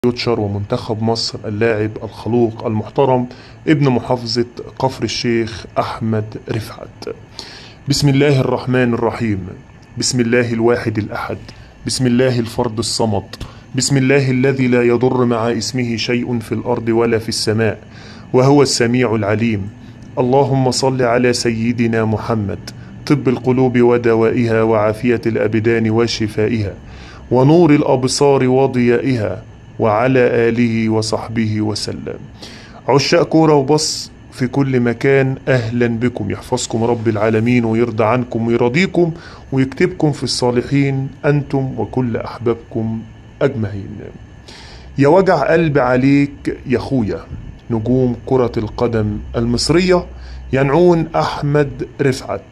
فيوتشر ومنتخب مصر اللاعب الخلوق المحترم ابن محافظة كفر الشيخ أحمد رفعت بسم الله الرحمن الرحيم بسم الله الواحد الأحد بسم الله الفرد الصمد بسم الله الذي لا يضر مع اسمه شيء في الأرض ولا في السماء وهو السميع العليم اللهم صل على سيدنا محمد طب القلوب ودوائها وعافية الأبدان وشفائها ونور الأبصار وضيائها وعلى آله وصحبه وسلم عشاق كورة وبص في كل مكان أهلا بكم يحفظكم رب العالمين ويرضى عنكم ويرضيكم ويكتبكم في الصالحين أنتم وكل أحبابكم أجمعين يا وجع قلب عليك يا خويا نجوم كرة القدم المصرية ينعون أحمد رفعت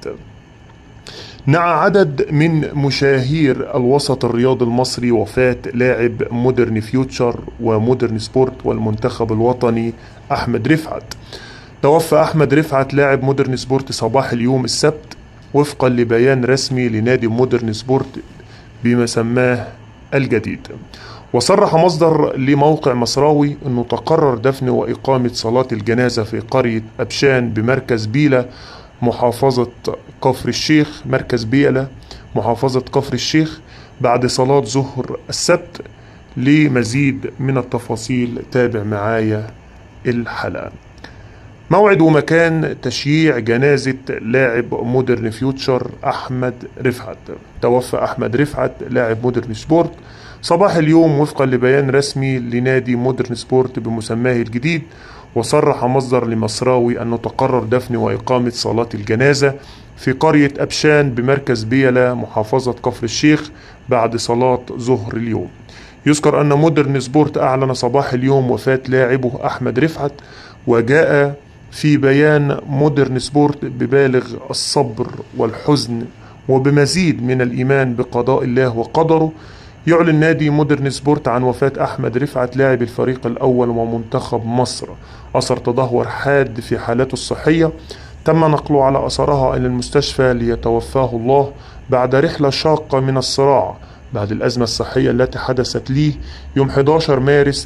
نعى عدد من مشاهير الوسط الرياضي المصري وفاة لاعب مودرن فيوتشر ومودرن سبورت والمنتخب الوطني أحمد رفعت توفى أحمد رفعت لاعب مودرن سبورت صباح اليوم السبت وفقا لبيان رسمي لنادي مودرن سبورت بما سماه الجديد وصرح مصدر لموقع مصراوي أنه تقرر دفن وإقامة صلاة الجنازة في قرية أبشان بمركز بيلا محافظة كفر الشيخ مركز بيلا محافظة كفر الشيخ بعد صلاة ظهر السبت لمزيد من التفاصيل تابع معايا الحلقة موعد ومكان تشييع جنازة لاعب مودرن فيوتشر أحمد رفعت توفى أحمد رفعت لاعب مودرن سبورت صباح اليوم وفقا لبيان رسمي لنادي مودرن سبورت بمسماه الجديد وصرح مصدر لمصراوي أنه تقرر دفن وإقامة صلاة الجنازة في قرية أبشان بمركز بيلا محافظة كفر الشيخ بعد صلاة ظهر اليوم يذكر أن مودرن سبورت أعلن صباح اليوم وفاة لاعبه أحمد رفعت وجاء في بيان مودرن سبورت ببالغ الصبر والحزن وبمزيد من الإيمان بقضاء الله وقدره يعلن نادي مودرن سبورت عن وفاة أحمد رفعت لاعب الفريق الأول ومنتخب مصر أثر تدهور حاد في حالته الصحية تم نقله على أثرها إلى المستشفى ليتوفاه الله بعد رحلة شاقة من الصراع بعد الأزمة الصحية التي حدثت ليه يوم 11 مارس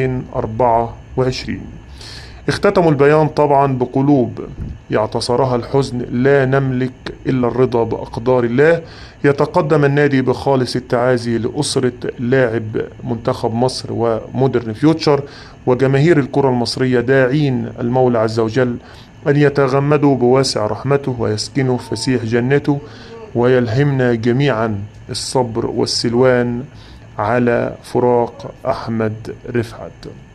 2024 اختتموا البيان طبعا بقلوب يعتصرها الحزن لا نملك إلا الرضا بأقدار الله يتقدم النادي بخالص التعازي لأسرة لاعب منتخب مصر ومودرن فيوتشر وجماهير الكرة المصرية داعين المولى عز وجل أن يتغمدوا بواسع رحمته ويسكنوا فسيح جنته ويلهمنا جميعا الصبر والسلوان على فراق أحمد رفعت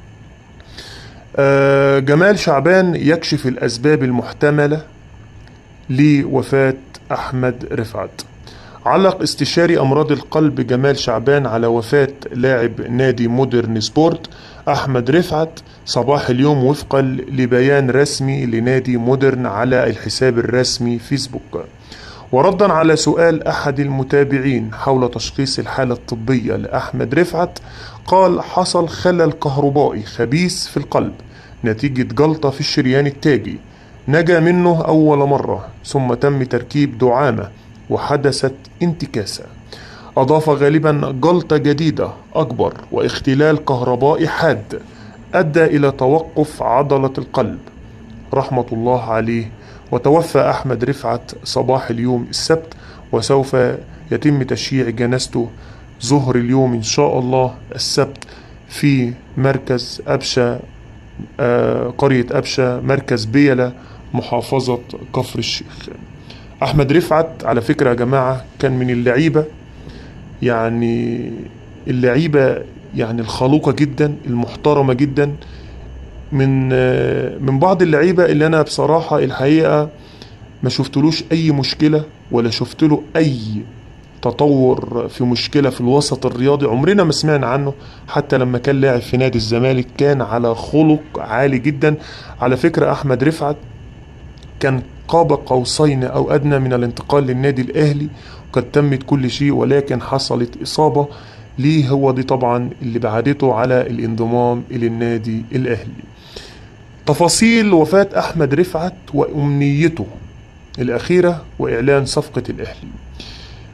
آه جمال شعبان يكشف الأسباب المحتملة لوفاة أحمد رفعت علق استشاري أمراض القلب جمال شعبان على وفاة لاعب نادي مودرن سبورت أحمد رفعت صباح اليوم وفقا لبيان رسمي لنادي مودرن على الحساب الرسمي فيسبوك وردا على سؤال أحد المتابعين حول تشخيص الحالة الطبية لأحمد رفعت قال حصل خلل كهربائي خبيث في القلب نتيجة جلطة في الشريان التاجي نجا منه أول مرة ثم تم تركيب دعامة وحدثت انتكاسة أضاف غالبا جلطة جديدة أكبر واختلال كهربائي حاد أدى إلى توقف عضلة القلب رحمة الله عليه وتوفى أحمد رفعت صباح اليوم السبت وسوف يتم تشييع جنازته ظهر اليوم إن شاء الله السبت في مركز أبشة آه قرية أبشة مركز بيلة محافظة كفر الشيخ أحمد رفعت على فكرة يا جماعة كان من اللعيبة يعني اللعيبة يعني الخلوقة جدا المحترمة جدا من آه من بعض اللعيبة اللي أنا بصراحة الحقيقة ما شفتلوش أي مشكلة ولا شفت له أي تطور في مشكلة في الوسط الرياضي عمرنا ما سمعنا عنه حتى لما كان لاعب في نادي الزمالك كان على خلق عالي جدا على فكرة أحمد رفعت كان قاب قوسين أو أدنى من الانتقال للنادي الأهلي وقد تمت كل شيء ولكن حصلت إصابة ليه هو دي طبعا اللي بعدته على الانضمام إلى النادي الأهلي تفاصيل وفاة أحمد رفعت وأمنيته الأخيرة وإعلان صفقة الأهلي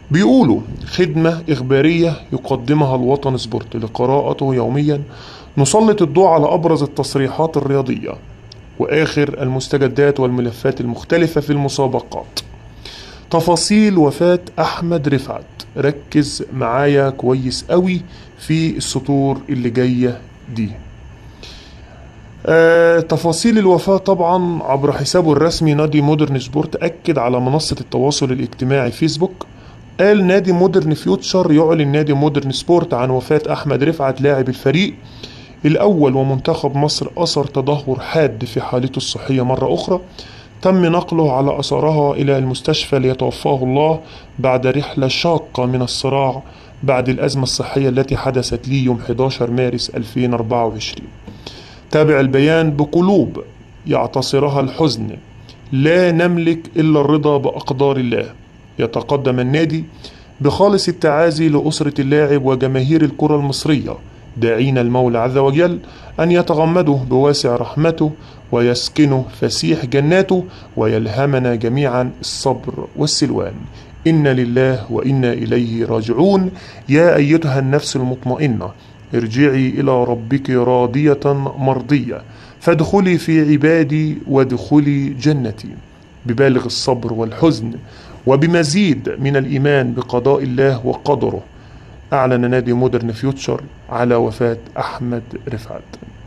بيقولوا خدمة إخبارية يقدمها الوطن سبورت لقراءته يوميا نسلط الضوء على أبرز التصريحات الرياضية وآخر المستجدات والملفات المختلفة في المسابقات تفاصيل وفاة أحمد رفعت ركز معايا كويس قوي في السطور اللي جاية دي آه تفاصيل الوفاة طبعا عبر حسابه الرسمي نادي مودرن سبورت أكد على منصة التواصل الاجتماعي فيسبوك قال نادي مودرن فيوتشر يعلن نادي مودرن سبورت عن وفاة أحمد رفعت لاعب الفريق الأول ومنتخب مصر أثر تدهور حاد في حالته الصحية مرة أخرى تم نقله على أثرها إلى المستشفى ليتوفاه الله بعد رحلة شاقة من الصراع بعد الأزمة الصحية التي حدثت لي يوم 11 مارس 2024 تابع البيان بقلوب يعتصرها الحزن لا نملك إلا الرضا بأقدار الله يتقدم النادي بخالص التعازي لأسرة اللاعب وجماهير الكرة المصرية داعين المولى عز وجل أن يتغمده بواسع رحمته ويسكنه فسيح جناته ويلهمنا جميعا الصبر والسلوان إن لله وإنا إليه راجعون يا أيتها النفس المطمئنة ارجعي إلى ربك راضية مرضية فادخلي في عبادي وادخلي جنتي ببالغ الصبر والحزن وبمزيد من الإيمان بقضاء الله وقدره أعلن نادي مودرن فيوتشر على وفاة أحمد رفعت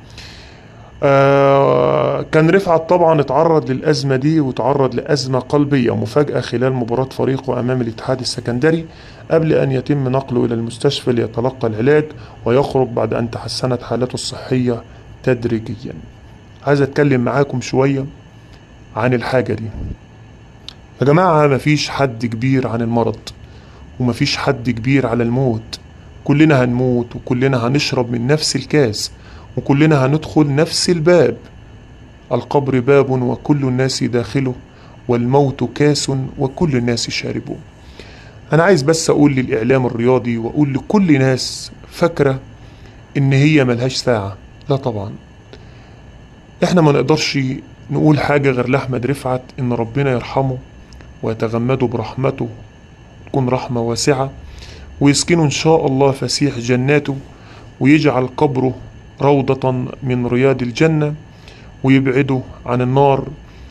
آه كان رفعت طبعا اتعرض للأزمة دي وتعرض لأزمة قلبية مفاجأة خلال مباراة فريقه أمام الاتحاد السكندري قبل أن يتم نقله إلى المستشفى ليتلقى العلاج ويخرج بعد أن تحسنت حالته الصحية تدريجيا عايز أتكلم معاكم شوية عن الحاجة دي يا جماعة مفيش حد كبير عن المرض ومفيش حد كبير على الموت كلنا هنموت وكلنا هنشرب من نفس الكاس وكلنا هندخل نفس الباب القبر باب وكل الناس داخله والموت كاس وكل الناس شاربه أنا عايز بس أقول للإعلام الرياضي وأقول لكل ناس فاكرة إن هي ملهاش ساعة لا طبعا إحنا ما نقدرش نقول حاجة غير لأحمد رفعت إن ربنا يرحمه ويتغمده برحمته تكون رحمة واسعة ويسكنه إن شاء الله فسيح جناته ويجعل قبره روضة من رياض الجنة ويبعده عن النار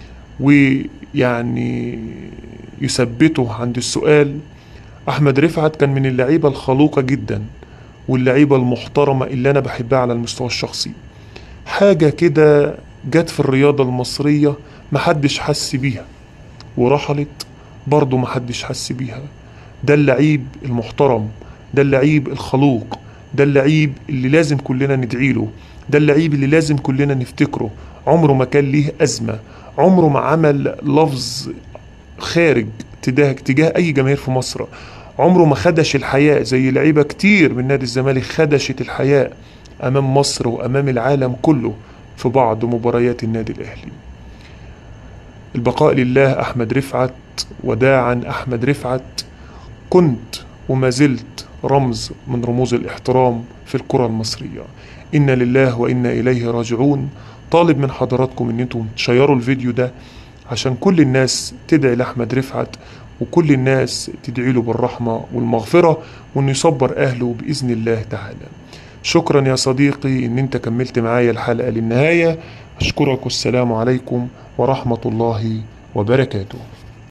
ويعني يثبته عند السؤال أحمد رفعت كان من اللعيبة الخلوقة جدا واللعيبة المحترمة اللي أنا بحبها على المستوى الشخصي حاجة كده جت في الرياضة المصرية محدش حس بيها ورحلت برضه محدش حس بيها ده اللعيب المحترم ده اللعيب الخلوق ده اللعيب اللي لازم كلنا ندعي له ده اللعيب اللي لازم كلنا نفتكره عمره ما كان ليه أزمة عمره ما عمل لفظ خارج تجاه تجاه أي جماهير في مصر عمره ما خدش الحياء زي لعيبة كتير من نادي الزمالك خدشت الحياء أمام مصر وأمام العالم كله في بعض مباريات النادي الأهلي البقاء لله أحمد رفعت وداعا أحمد رفعت كنت وما زلت رمز من رموز الاحترام في الكرة المصرية إن لله وإنا إليه راجعون طالب من حضراتكم إن انتم تشيروا الفيديو ده عشان كل الناس تدعي لأحمد رفعت وكل الناس تدعي له بالرحمة والمغفرة وإنه يصبر أهله بإذن الله تعالى شكرا يا صديقي إن أنت كملت معايا الحلقة للنهاية أشكرك والسلام عليكم ورحمة الله وبركاته